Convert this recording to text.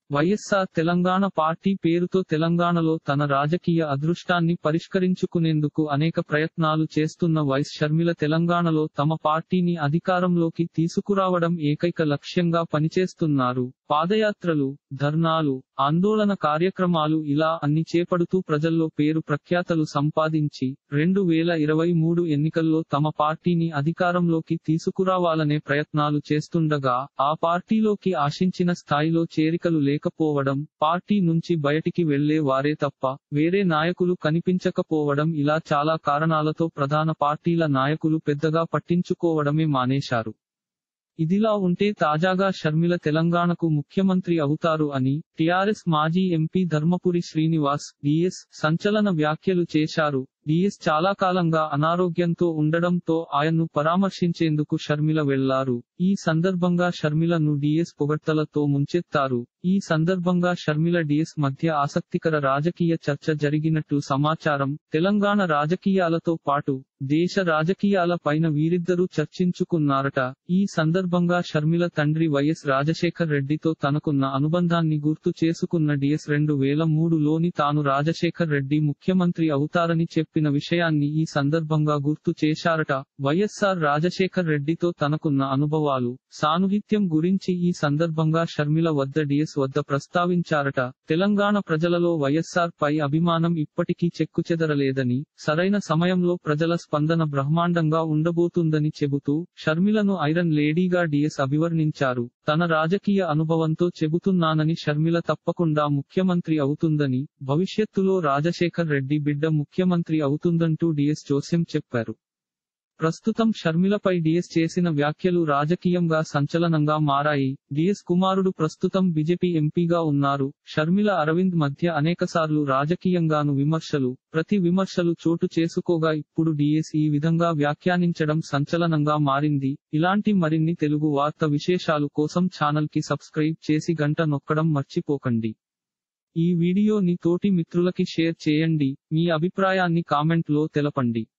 YSR Telangana party పేరుతో తెలంగాణలో తన రాజకీయ అదృష్టాన్ని పరిష్కరించుకునేందుకు అనేక ప్రయత్నాలు చేస్తున్న వైస్ షర్మిల తెలంగాణలో తమ పార్టీని అధికారంలోకి తీసుకురావడం ఏకైక లక్ష్యంగా పనిచేస్తున్నారు పాదయాత్రలు ధర్నాలు ఆందోళన కార్యక్రమాలు ఇలా అన్ని చేపడుతూ ప్రజల్లో పేరు ప్రఖ్యాతలు సంపాదించి రెండు వేల ఇరవై మూడు ఎన్నికల్లో తమ పార్టీని అధికారంలోకి తీసుకురావాలనే ప్రయత్నాలు చేస్తుండగా ఆ పార్టీలోకి ఆశించిన స్థాయిలో చేరికలు లేకపోవడం పార్టీ నుంచి బయటికి వెళ్లే వారే తప్ప వేరే నాయకులు కనిపించకపోవడం ఇలా చాలా కారణాలతో ప్రధాన పార్టీల నాయకులు పెద్దగా పట్టించుకోవడమే మానేశారు ఇదిలా ఉంటే తాజాగా షర్మిల తెలంగాణకు ముఖ్యమంత్రి అవుతారు అని టిఆర్ఎస్ మాజీ ఎంపీ ధర్మపురి శ్రీనివాస్ డిఎస్ సంచలన వ్యాఖ్యలు చేశారు డిఎస్ చాలా కాలంగా అనారోగ్యంతో ఉండడంతో ఆయన్ను పరామర్శించేందుకు షర్మిల వెళ్లారు ఈ సందర్భంగా షర్మిలను డిఎస్ పొగడ్తలతో ముంచెత్తారు ఈ సందర్భంగా షర్మిల డిఎస్ మధ్య ఆసక్తికర రాజకీయ చర్చ జరిగినట్టు సమాచారం తెలంగాణ రాజకీయాలతో పాటు దేశ రాజకీయాల పైన వీరిద్దరూ చర్చించుకున్నారట ఈ సందర్భంగా షర్మిల తండ్రి వైఎస్ రాజశేఖర్ రెడ్డితో తనకున్న అనుబంధాన్ని గుర్తు చేసుకున్న డిఎస్ రెండు వేల మూడులోని తాను రాజశేఖర్ రెడ్డి ముఖ్యమంత్రి అవుతారని చెప్పిన విషయాన్ని ఈ సందర్భంగా గుర్తు చేశారట వైఎస్ఆర్ రాజశేఖర్ రెడ్డితో తనకున్న అనుభవాలు సాన్నిహిత్యం గురించి ఈ సందర్భంగా షర్మిల వద్ద డిఎస్ వద్ద ప్రస్తావించారట తెలంగాణ ప్రజలలో వైఎస్ఆర్ పై అభిమానం ఇప్పటికీ చెక్కుచెదరలేదని సరైన సమయంలో ప్రజల స్పందన బ్రహ్మాండంగా ఉండబోతుందని చెబుతూ షర్మిలను ఐరన్ లేడీగా డిఎస్ అభివర్ణించారు తన రాజకీయ అనుభవంతో చెబుతున్నానని షర్మిల తప్పకుండా ముఖ్యమంత్రి అవుతుందని భవిష్యత్తులో రాజశేఖర్ రెడ్డి బిడ్డ ముఖ్యమంత్రి అవుతుందంటూ డిఎస్ జోస్యం చెప్పారు ప్రస్తుతం షర్మిలపై డిఎస్ చేసిన వ్యాఖ్యలు రాజకీయంగా సంచలనంగా మారాయి డిఎస్ కుమారుడు ప్రస్తుతం బీజేపీ ఎంపీగా ఉన్నారు షర్మిల అరవింద్ మధ్య అనేకసార్లు రాజకీయంగాను విమర్శలు ప్రతి విమర్శలు చోటు చేసుకోగా ఇప్పుడు డిఎస్ ఈ విధంగా వ్యాఖ్యానించడం సంచలనంగా మారింది ఇలాంటి మరిన్ని తెలుగు వార్త విశేషాలు కోసం ఛానల్ కి సబ్స్క్రైబ్ చేసి గంట నొక్కడం మర్చిపోకండి ఈ వీడియోని తోటి మిత్రులకి షేర్ చేయండి మీ అభిప్రాయాన్ని కామెంట్ లో తెలపండి